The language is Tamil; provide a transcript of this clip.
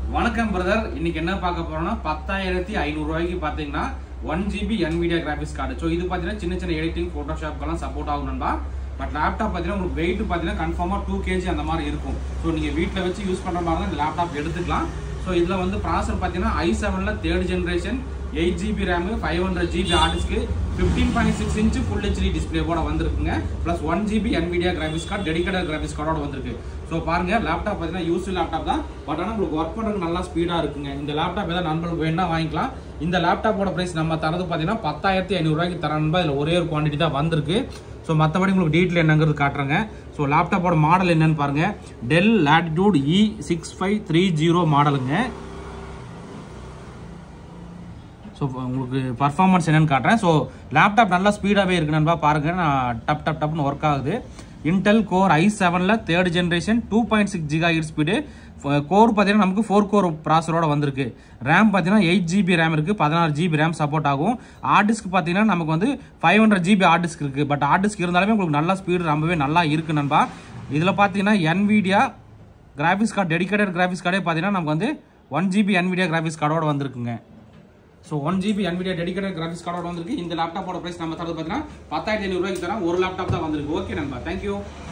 வணக்கம் பிரதர் இன்னைக்கு என்ன பார்க்க போறோம்னா பத்தாயிரத்தி ஐநூறு ரூபாய்க்கு பாத்தீங்கன்னா one GB NVIDIA graphics card so இது பார்த்தீங்கன்னா சின்ன சின்ன எடிட்டிங் ஃபோட்டோஷாப்க்கெல்லாம் சப்போர்ட் ஆகும் நண்பா பட் லேப்டாப் பார்த்தீங்கன்னா உங்களுக்கு வெயிட் பார்த்தீங்கன்னா கன்ஃபார்மாக டூ கேஜி அந்த மாதிரி இருக்கும் ஸோ நீங்கள் வீட்டில் வச்சு யூஸ் பண்ணுற மாதிரி தான் இந்த லேப்டாப் எடுத்துக்கலாம் ஸோ இதில் வந்து ப்ராசர் பார்த்தீங்கன்னா ஐ செவனில் third generation eight GB RAM five hundred GB ஹார்டிஸ்க்கு fifteen point six inch full HD டிஸ்பிளேவோட வந்திருக்குங்க plus one GB NVIDIA graphics card dedicated graphics கார்டோட வந்திருக்கு ஸோ பாருங்க லேப்டாப் பார்த்தீங்கன்னா யூஸ் லேப்டாப் தான் பட் ஆனால் உங்களுக்கு ஒர்க் பண்ணுறதுக்கு நல்லா ஸ்பீடாக இருக்குங்க இந்த லேப்டாப் ஏதாவது நண்பர்களுக்கு வேணா வாங்கிக்கலாம் இந்த லேப்டாப்போட ப்ரைஸ் நம்ம தரது பார்த்தீங்கன்னா பத்தாயிரத்தி ஐநூறுரூவாய்க்கு தரணும்பா இதில் ஒரே ஒரு குவான்டிட்டி தான் வந்திருக்கு ஸோ மற்றபடி உங்களுக்கு டீட்டெயில் என்னங்கிறது காட்டுறேங்க ஸோ லேப்டாப்போட மாடல் என்னன்னு பாருங்க Dell Latitude E six five three zero மாடலுங்க ஸோ உங்களுக்கு பர்ஃபார்மன்ஸ் என்னன்னு காட்டுறேன் ஸோ லேப்டாப் நல்லா ஸ்பீடாகவே இருக்கு நண்பா பாருங்க நான் டப் டப் டப்னு ஒர்க் ஆகுது இன்டெல் கோர் ஐ செவனில் third generation two point six giga ஹீட் ஸ்பீடு கோர் பார்த்தீங்கன்னா நமக்கு ஃபோர் கோர் ப்ராசரோட வந்திருக்கு ரேம் பார்த்தீங்கன்னா எயிட் ஜிபி ரேம் இருக்குது பதினாறு ஜிபி ரேம் சப்போர்ட் ஆகும் ஹார்ட் டிஸ்க் பார்த்தீங்கன்னா நமக்கு வந்து five hundred GB hard disk இருக்குது பட் ஹார்ட் டிஸ்க் இருந்தாலுமே உங்களுக்கு நல்லா ஸ்பீடு ரொம்பவே நல்லா இருக்கு நண்பா இதில் பார்த்தீங்கன்னா NVIDIA graphics card dedicated graphics கார்டே பார்த்தீங்கன்னா நமக்கு வந்து ஒன் ஜிபி NVIDIA கிராஃபிக்ஸ் கார்டோட வந்திருக்குங்க so one GB NVIDIA dedicated graphics கார்டோட வந்திருக்கு இந்த லேப்டாப்போட பிரைஸ் நம்ம தரது பார்த்தீங்கன்னா பத்தாயிரத்தி ஐநூறுரூவாய்க்கு தரேன் ஒரு லேப்டாப் தான் வந்திருக்கு ஓகே நண்பா தேங்க்யூ